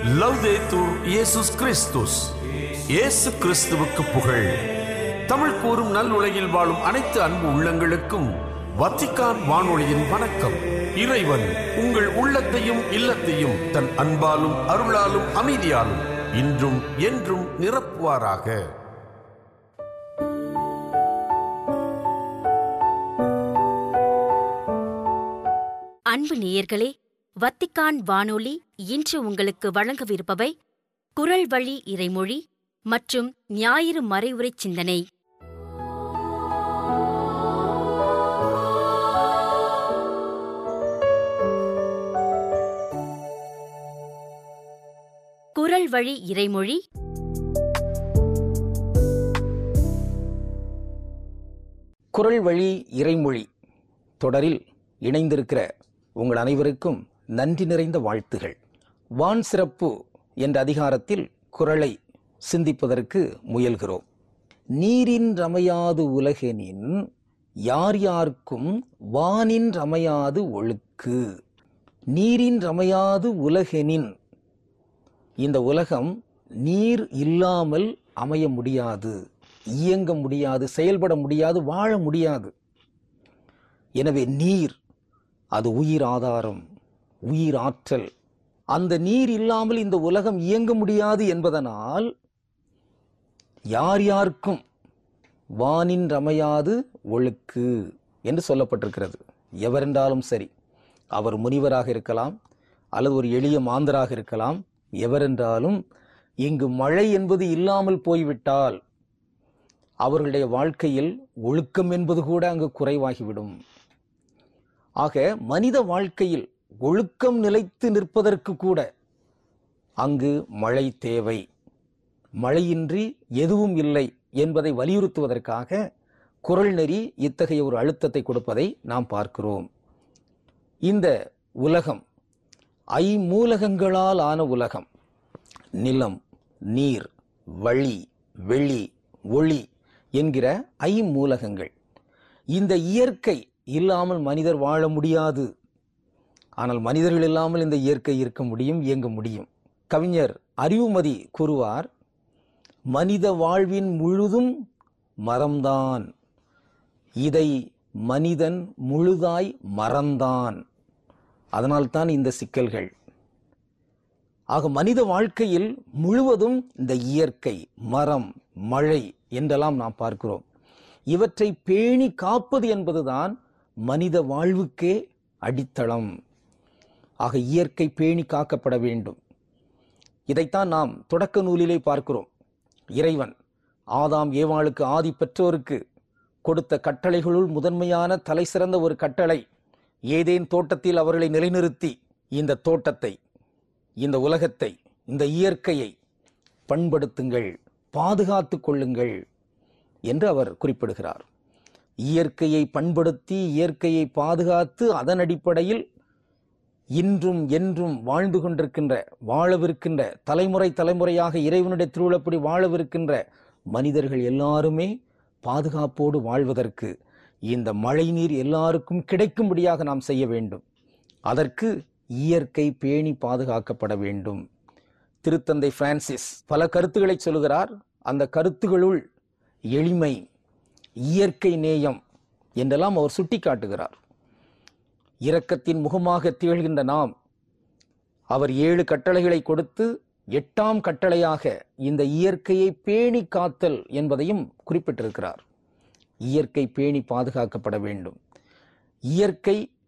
லவ்தேத்தூர் இயேசுஸ் கிறிஸ்துஸ் இயேசு கிறிஸ்துவுக்கு புகழ் தமிழ் கூறும் நல்லுலகில் வாழும் அனைத்து அன்பு உள்ளங்களுக்கும் வத்திக்கான் வானொலியின் வணக்கம் இறைவன் உங்கள் உள்ளத்தையும் இல்லத்தையும் தன் அன்பாலும் அருளாலும் அமைதியாலும் இன்றும் என்றும் நிரப்புவாராக அன்பு நேயர்களே வத்திக்கான் வானொலி இன்று உங்களுக்கு வழங்கவிருப்பவை குரல் வழி இறைமொழி மற்றும் ஞாயிறு மறைவுரை சிந்தனை குரல் வழி இறைமொழி குரல் வழி இறைமொழி தொடரில் இணைந்திருக்கிற உங்கள் அனைவருக்கும் நன்றி நிறைந்த வாழ்த்துகள் வான் சிறப்பு என்ற அதிகாரத்தில் குரலை சிந்திப்பதற்கு முயல்கிறோம் நீரின் ரமையாது உலகெனின் யார் யார்க்கும் வானின் ரமையாது ஒழுக்கு நீரின் ரமையாது உலகெனின் இந்த உலகம் நீர் இல்லாமல் அமைய முடியாது இயங்க முடியாது செயல்பட முடியாது வாழ முடியாது எனவே நீர் அது உயிர் ஆதாரம் உயிர் ஆற்றல் அந்த நீர் இல்லாமல் இந்த உலகம் இயங்க முடியாது என்பதனால் யார் யாருக்கும் வானின் ரமையாது ஒழுக்கு என்று சொல்லப்பட்டிருக்கிறது எவரென்றாலும் சரி அவர் முனிவராக இருக்கலாம் அல்லது ஒரு எளிய மாந்தராக இருக்கலாம் எவரென்றாலும் இங்கு மழை என்பது இல்லாமல் போய்விட்டால் அவர்களுடைய வாழ்க்கையில் ஒழுக்கம் என்பது கூட அங்கு குறைவாகிவிடும் ஆக மனித வாழ்க்கையில் ஒழுக்கம் நிலைத்து நிற்பதற்கு கூட அங்கு மழை தேவை மழையின்றி எதுவும் இல்லை என்பதை வலியுறுத்துவதற்காக குரல் நெறி இத்தகைய ஒரு அழுத்தத்தை கொடுப்பதை நாம் பார்க்கிறோம் இந்த உலகம் ஐமூலகங்களால் ஆன உலகம் நிலம் நீர் வழி வெளி ஒளி என்கிற ஐமூலகங்கள் இந்த இயற்கை இல்லாமல் மனிதர் வாழ முடியாது ஆனால் மனிதர்கள் இல்லாமல் இந்த இயற்கை இருக்க முடியும் இயங்க முடியும் கவிஞர் அறிவுமதி கூறுவார் மனித வாழ்வின் முழுதும் மரம்தான் இதை மனிதன் முழுதாய் மறந்தான் அதனால்தான் இந்த சிக்கல்கள் ஆக மனித வாழ்க்கையில் முழுவதும் இந்த இயற்கை மரம் மழை என்றெல்லாம் நாம் பார்க்கிறோம் இவற்றை பேணி காப்பது என்பதுதான் மனித வாழ்வுக்கே அடித்தளம் ஆக இயற்கை பேணி காக்கப்பட வேண்டும் இதைத்தான் நாம் தொடக்க நூலிலே பார்க்கிறோம் இறைவன் ஆதாம் ஏவாளுக்கு ஆதி பெற்றோருக்கு கொடுத்த கட்டளைகளுள் முதன்மையான தலை சிறந்த ஒரு கட்டளை ஏதேன் தோட்டத்தில் அவர்களை நிலைநிறுத்தி இந்த தோட்டத்தை இந்த உலகத்தை இந்த இயற்கையை பண்படுத்துங்கள் பாதுகாத்து கொள்ளுங்கள் என்று அவர் குறிப்பிடுகிறார் இயற்கையை பண்படுத்தி இயற்கையை பாதுகாத்து அதன் அடிப்படையில் இன்றும் என்றும் வாழ்ந்து கொண்டிருக்கின்ற வாழவிருக்கின்ற தலைமுறை தலைமுறையாக இறைவனுடைய திருவிழப்படி வாழவிருக்கின்ற மனிதர்கள் எல்லாருமே பாதுகாப்போடு வாழ்வதற்கு இந்த மழை நீர் எல்லாருக்கும் கிடைக்கும்படியாக நாம் செய்ய வேண்டும் அதற்கு இயற்கை பேணி பாதுகாக்கப்பட வேண்டும் திருத்தந்தை பிரான்சிஸ் பல கருத்துக்களை சொல்கிறார் அந்த கருத்துகளுள் எளிமை இயற்கை நேயம் என்றெல்லாம் அவர் சுட்டிக்காட்டுகிறார் இரக்கத்தின் முகமாக திகழ்கின்ற நாம் அவர் ஏழு கட்டளைகளை கொடுத்து எட்டாம் கட்டளையாக இந்த இயற்கையை பேணி காத்தல் என்பதையும் குறிப்பிட்டிருக்கிறார் இயற்கை பேணி பாதுகாக்கப்பட வேண்டும் இயற்கை